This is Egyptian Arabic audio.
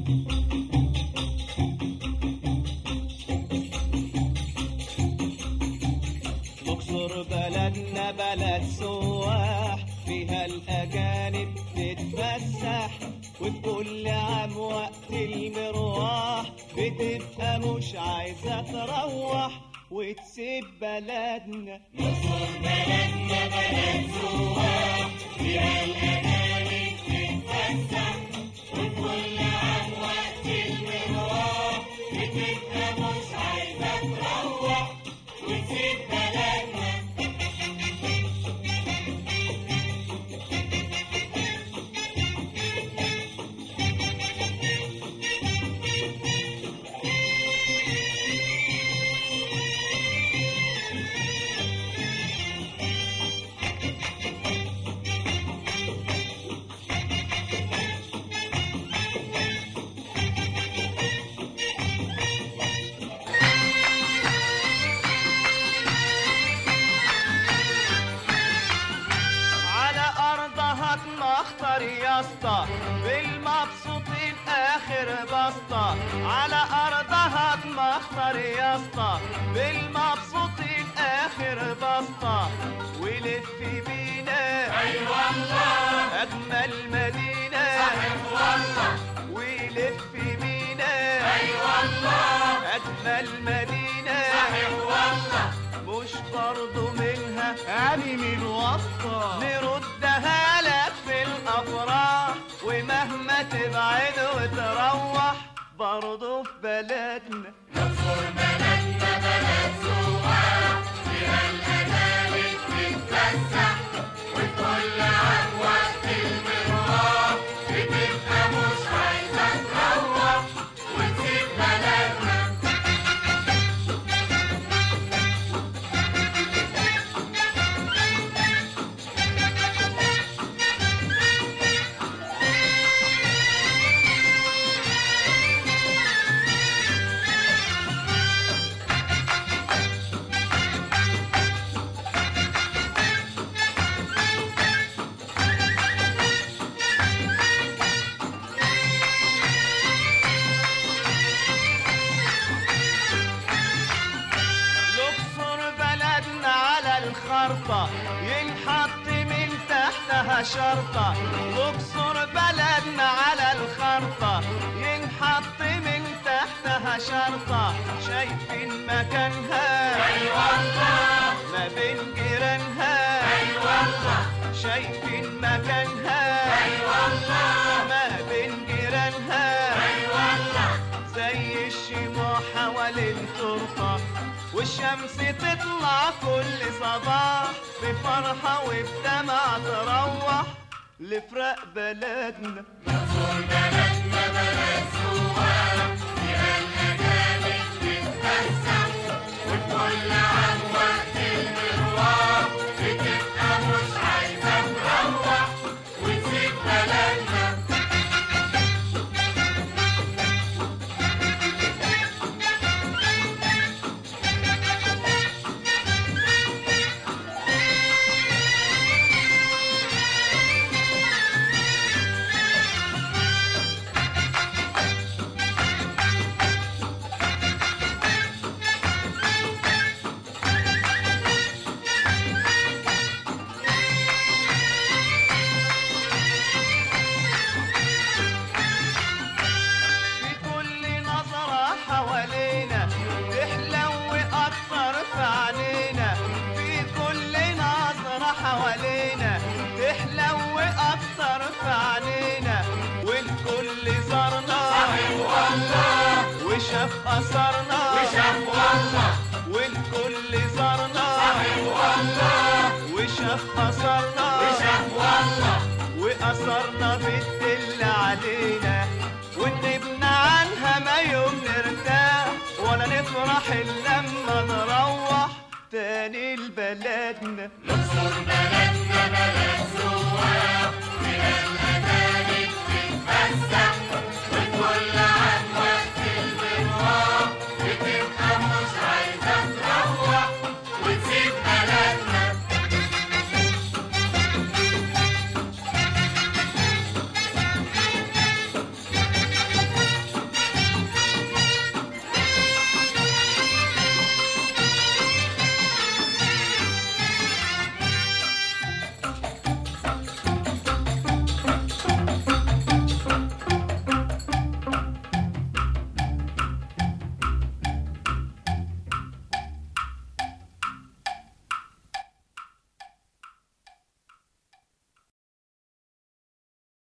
الاقصر بلدنا بلد سواح فيها الاجانب تتفسح وفي كل عام وقت المروح بتبقى مش عايزه تروح وتسيب بلدنا على ارضها اتمخطر يا اسطى بالمبسوطين اخر بسطة على ارضها اتمخطر يا اسطى بالمبسوطين اخر بسطة ولف بينا اي والله اجمل مدينة صحيح والله ولف بينا اي والله اجمل مدينة صحيح والله مش برضو منها يعني من وسطة نردها لك في الأفراح ومهما تبعد وتروح برضو في بلدنا الاقصر بلدنا على الخرطة ينحط من تحتها شرطة الاقصر بلدنا على الخرطة ينحط من تحتها شرطة شايفين مكانها اي والله ما بين جيرانها اي والله شايفين مكانها اي والله ما بين جيرانها اي والله زي الشموع حوالين ترفة والشمس تطلع كل صباح بفرحة وبدمع تروح لفرق بلدنا في كل نظرة حوالينا تحلو أكتر في عينينا في كل نظرة حوالينا تحلو أكتر في عينينا والكل زارنا صحيح والله وشاف أثرنا وشاف والله والكل زارنا صحيح والله وشاف أثرنا وشاف والله وأثرنا بتدل علينا ونبنى عنها ما يوم نرتاح ولا نفرح إلا لما نروح تاني لبلدنا الاقصر بلدنا بلد سواح من الأمان